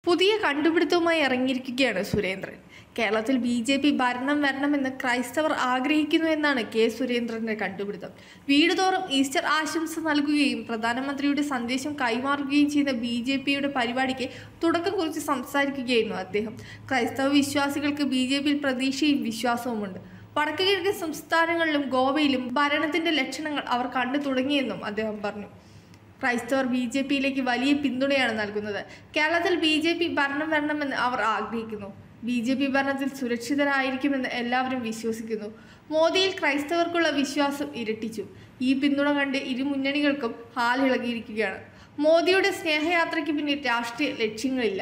പുതിയ കണ്ടുപിടുത്തവുമായി ഇറങ്ങിയിരിക്കുകയാണ് സുരേന്ദ്രൻ കേരളത്തിൽ ബി ജെ പി ഭരണം വരണമെന്ന് ക്രൈസ്തവർ ആഗ്രഹിക്കുന്നു എന്നാണ് കെ സുരേന്ദ്രന്റെ കണ്ടുപിടുത്തം വീട് തോറും ഈസ്റ്റർ ആശംസ നൽകുകയും പ്രധാനമന്ത്രിയുടെ സന്ദേശം കൈമാറുകയും ചെയ്ത ബി ജെ പിയുടെ പരിപാടിക്ക് തുടക്കം കുറിച്ച് സംസാരിക്കുകയായിരുന്നു അദ്ദേഹം ക്രൈസ്തവ വിശ്വാസികൾക്ക് ബി ജെ പിയിൽ പ്രതീക്ഷയും വിശ്വാസവുമുണ്ട് വടക്ക് കിഴക്കൻ സംസ്ഥാനങ്ങളിലും ഗോവയിലും ഭരണത്തിന്റെ ലക്ഷണങ്ങൾ അവർ കണ്ടു തുടങ്ങിയെന്നും അദ്ദേഹം പറഞ്ഞു ക്രൈസ്തവർ ബി ജെ പിയിലേക്ക് വലിയ പിന്തുണയാണ് നൽകുന്നത് കേരളത്തിൽ ബി ജെ പി ഭരണം വരണമെന്ന് അവർ ആഗ്രഹിക്കുന്നു ബി ജെ പി ഭരണത്തിൽ സുരക്ഷിതരായിരിക്കുമെന്ന് എല്ലാവരും വിശ്വസിക്കുന്നു മോദിയിൽ ക്രൈസ്തവർക്കുള്ള വിശ്വാസം ഇരട്ടിച്ചു ഈ പിന്തുണ കണ്ട് ഇരു മുന്നണികൾക്കും ഹാലിളകിയിരിക്കുകയാണ് മോദിയുടെ സ്നേഹയാത്രയ്ക്ക് പിന്നിൽ രാഷ്ട്രീയ ലക്ഷ്യങ്ങളില്ല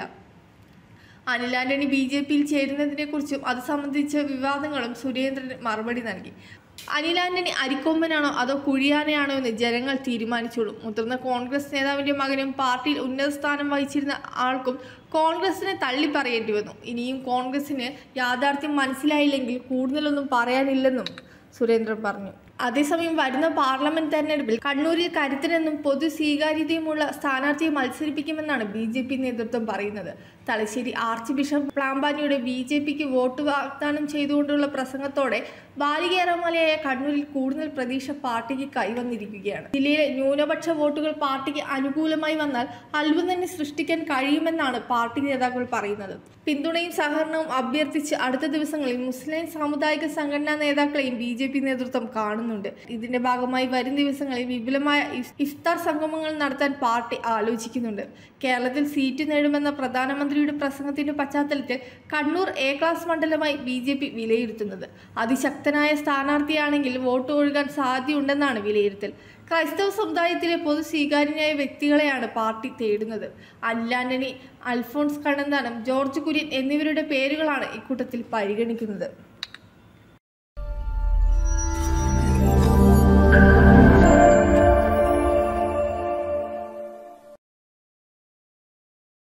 അനിൽ ആന്റണി ബി ജെ പിയിൽ ചേരുന്നതിനെക്കുറിച്ചും അത് സംബന്ധിച്ച വിവാദങ്ങളും സുരേന്ദ്രന് മറുപടി നൽകി അനിൽ ആന്റണി അരിക്കൊമ്പനാണോ അതോ കുഴിയാനയാണോ എന്ന് ജനങ്ങൾ തീരുമാനിച്ചോളും മുതിർന്ന കോൺഗ്രസ് നേതാവിന്റെ മകനും പാർട്ടിയിൽ ഉന്നത സ്ഥാനം വഹിച്ചിരുന്ന ആൾക്കും കോൺഗ്രസിനെ തള്ളി പറയേണ്ടി വന്നു ഇനിയും കോൺഗ്രസിന് യാഥാർത്ഥ്യം മനസ്സിലായില്ലെങ്കിൽ കൂടുതലൊന്നും പറയാനില്ലെന്നും സുരേന്ദ്രൻ പറഞ്ഞു അതേസമയം വരുന്ന പാർലമെന്റ് തെരഞ്ഞെടുപ്പിൽ കണ്ണൂരിൽ കരുത്തനെന്നും പൊതു സ്വീകാര്യതയുമുള്ള സ്ഥാനാർത്ഥിയെ മത്സരിപ്പിക്കുമെന്നാണ് ബി ജെ പി നേതൃത്വം പറയുന്നത് തലശ്ശേരി ആർച്ച് ബിഷപ്പ് പ്ലാമ്പാനിയുടെ ബി ജെ പിക്ക് വോട്ട് വാഗ്ദാനം ചെയ്തുകൊണ്ടുള്ള പ്രസംഗത്തോടെ ബാലികേറമലയായ കണ്ണൂരിൽ കൂടുതൽ പ്രതീക്ഷ പാർട്ടിക്ക് കൈവന്നിരിക്കുകയാണ് ജില്ലയിലെ ന്യൂനപക്ഷ വോട്ടുകൾ പാർട്ടിക്ക് അനുകൂലമായി വന്നാൽ അത്ഭുതം തന്നെ സൃഷ്ടിക്കാൻ കഴിയുമെന്നാണ് പാർട്ടി നേതാക്കൾ പറയുന്നത് പിന്തുണയും സഹകരണവും അഭ്യർത്ഥിച്ച് അടുത്ത ദിവസങ്ങളിൽ മുസ്ലിം സാമുദായിക സംഘടനാ നേതാക്കളെയും ബി ജെ പി നേതൃത്വം കാണുന്നുണ്ട് ഇതിന്റെ ഭാഗമായി വരും ദിവസങ്ങളിൽ വിപുലമായ ഇഫ്- ഇഫ്താർ സംഗമങ്ങൾ നടത്താൻ പാർട്ടി ആലോചിക്കുന്നുണ്ട് കേരളത്തിൽ സീറ്റ് നേടുമെന്ന പ്രധാനമന്ത്രിയുടെ പ്രസംഗത്തിന്റെ പശ്ചാത്തലത്തിൽ കണ്ണൂർ എ ക്ലാസ് മണ്ഡലമായി ബി ജെ പി വിലയിരുത്തുന്നത് അതിശക്തനായ സ്ഥാനാർത്ഥിയാണെങ്കിൽ വോട്ട് ഒഴുകാൻ സാധ്യതയുണ്ടെന്നാണ് വിലയിരുത്തൽ ക്രൈസ്തവ സമുദായത്തിലെ പൊതു സ്വീകാര്യനായ വ്യക്തികളെയാണ് പാർട്ടി തേടുന്നത് അല്ലാന്റണി അൽഫോൺസ് കണ്ണന്താനം ജോർജ് കുര്യൻ എന്നിവരുടെ പേരുകളാണ് ഇക്കൂട്ടത്തിൽ പരിഗണിക്കുന്നത്